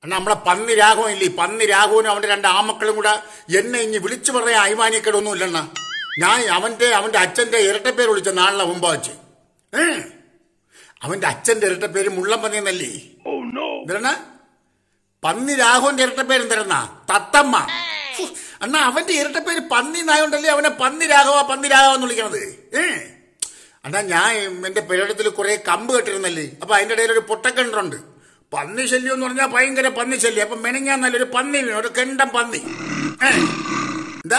അണ്ണാ നമ്മളെ പന്നി രാഘവൻ ഇല്ലേ ഈ പന്നി രാഘവനും അവന്റെ രണ്ട് ആമക്കളും കൂടെ എന്നെ ഇനി വിളിച്ചു പറയാൻ അഭിമാനിക്കടൊന്നും ഇല്ലണ്ണ ഞാൻ അവന്റെ അവന്റെ അച്ഛന്റെ ഇരട്ടപ്പേര് വിളിച്ച നാളിലെ മുമ്പ് വെച്ച് ഏ അവന്റെ അച്ഛന്റെ ഇരട്ടപ്പേര് മുള്ളം പന്നി എന്നല്ലേ എന്താണ് പന്നി രാഘവന്റെ ഇരട്ടപ്പേര് എന്തരന്നാ തത്തമ്മ ഫു, അണ്ണാ അവന്റെ ഇരട്ടപ്പേര് പന്നി നായോണ്ടല്ലേ അവനെ പന്നി രാഘവ പന്നി രാഘവ എന്ന് വിളിക്കണത് ഏ അണ്ണാ ഞാൻ എന്റെ പെരടത്തിൽ കുറെ കമ്പ് കെട്ടിരുന്നല്ലേ അപ്പൊ അതിന്റെ ഇടയിൽ ഒരു പൊട്ടക്കിണറുണ്ട് പന്നി ശല്യം എന്ന് പറഞ്ഞാൽ ഭയങ്കര പന്നി ശല്യം അപ്പൊ മെനങ്ങാൻ നല്ലൊരു പന്നി വീണു ഒരു കെണ്ടം പന്നി ഏ എന്താ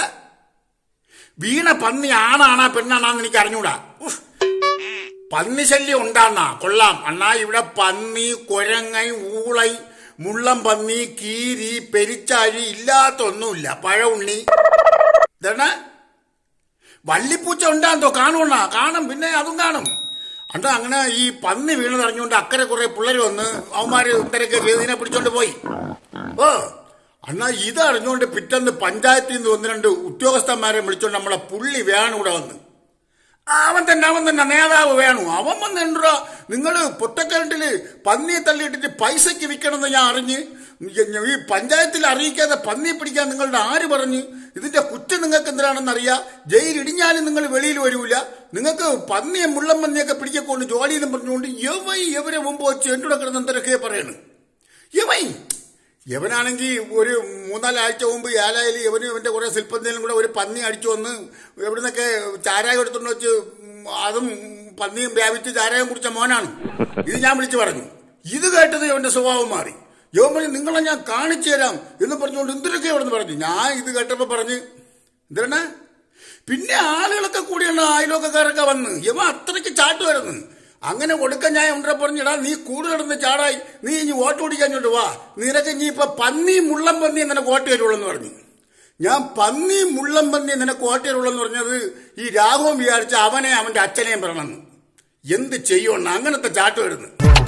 വീണ പന്നി ആണാണാ പെണ്ണാണാന്ന് എനിക്ക് അറിഞ്ഞൂടാ ഉഫ്. പന്നി ശല്യം ഉണ്ടാന്നാ കൊള്ളാം അണ്ണാ ഇവിടെ പന്നി കൊരങ്ങൈ ഊളൈ മുള്ളം പന്നി കീരി പെരിച്ചാഴി ഇല്ലാത്തൊന്നുമില്ല പഴഉണ്ണി ഇതാണ് വള്ളിപ്പൂച്ച ഉണ്ടാന്തോ കാണുവണ്ണ കാണും പിന്നെ അതും കാണും അണ്ട അങ്ങനെ ഈ പന്നി വീണ് അറിഞ്ഞുകൊണ്ട് അക്കരെ കുറെ പിള്ളേർ വന്ന് അവന്മാര് ഇത്തരക്ക് ഇതിനെ പിടിച്ചോണ്ട് പോയി ഓ അണ്ണാ ഇത് അറിഞ്ഞുകൊണ്ട് പിറ്റന്ന് പഞ്ചായത്തിൽ നിന്ന് ഒന്ന് രണ്ട് ഉദ്യോഗസ്ഥന്മാരെ വിളിച്ചോണ്ട് നമ്മളെ പുള്ളി വേണം ഇവിടെ വന്ന് അവൻ തന്നെ അവൻ തന്നെ നേതാവ് വേണു അവൻ വന്ന് എന്തോ നിങ്ങൾ പൊട്ടക്കരണ്ടില് പന്നിയെ തള്ളിയിട്ടിട്ട് പൈസയ്ക്ക് വിൽക്കണമെന്ന് ഞാൻ അറിഞ്ഞ് ഈ പഞ്ചായത്തിൽ അറിയിക്കാതെ പന്നിയെ പിടിക്കാൻ നിങ്ങളുടെ ആര് പറഞ്ഞ് ഇതിന്റെ കുറ്റം നിങ്ങൾക്ക് എന്തിനാണെന്ന് അറിയാം ജയിൽ ഇടിഞ്ഞാലും നിങ്ങൾ വെളിയിൽ വരൂല നിങ്ങൾക്ക് പന്നിയെ മുള്ളം പന്നിയൊക്കെ പിടിക്കൊണ്ട് ജോലിയെന്നും പറഞ്ഞുകൊണ്ട് യവൈ എവരെ മുമ്പ് വെച്ച് എന്നോട് കിടന്ന് എന്തൊക്കെ പറയണ് യവൈ യവനാണെങ്കിൽ ഒരു മൂന്നാലാഴ്ച മുമ്പ് ഏലായാലും യവനും ഇവന്റെ കുറെ ശില്പന്തേലും കൂടെ ഒരു പന്നി അടിച്ചു വന്ന് എവിടുന്നൊക്കെ ചാരായം എടുത്തുകൊണ്ട് വെച്ച് അതും പന്നിയും വ്യാപിച്ച് ചാരായം കുടിച്ച മോനാണ് ഇത് ഞാൻ വിളിച്ചു പറഞ്ഞു ഇത് കേട്ടത് ഇവന്റെ സ്വഭാവം മാറി യവൻ പറഞ്ഞു നിങ്ങളെ ഞാൻ കാണിച്ചു തരാം എന്ന് പറഞ്ഞുകൊണ്ട് എന്തൊക്കെ അവിടെ പറഞ്ഞു ഞാൻ ഇത് കേട്ടപ്പോ പറഞ്ഞ് എന്താണ് പിന്നെ ആളുകളൊക്കെ കൂടിയാണ് അയലോക്കക്കാരൊക്കെ വന്ന് യവ അത്രയ്ക്ക് ചാട്ടുമായിരുന്നു അങ്ങനെ കൊടുക്കാൻ ഞാൻ ഉണ്ടേ പറഞ്ഞിടാ നീ കൂടുതലിടുന്ന ചാടായി നീ ഇനി വോട്ട് പിടിക്കാൻ ഇങ്ങോട്ട് വാ നിനക്ക് ഇനി ഇപ്പൊ പന്നി മുള്ളം പന്നി നിനക്ക് വോട്ട് തരുള്ളൂ പറഞ്ഞു ഞാൻ പന്നി മുള്ളം പന്നി നിനക്ക് വോട്ട് തരുള്ളൂ പറഞ്ഞത് ഈ രാഘവൻ വിചാരിച്ച അവനെ അവന്റെ അച്ഛനെയും പറയണമെന്ന് എന്ത് ചെയ്യുമെന്ന് അങ്ങനത്തെ ചാട്ട് വരുന്നു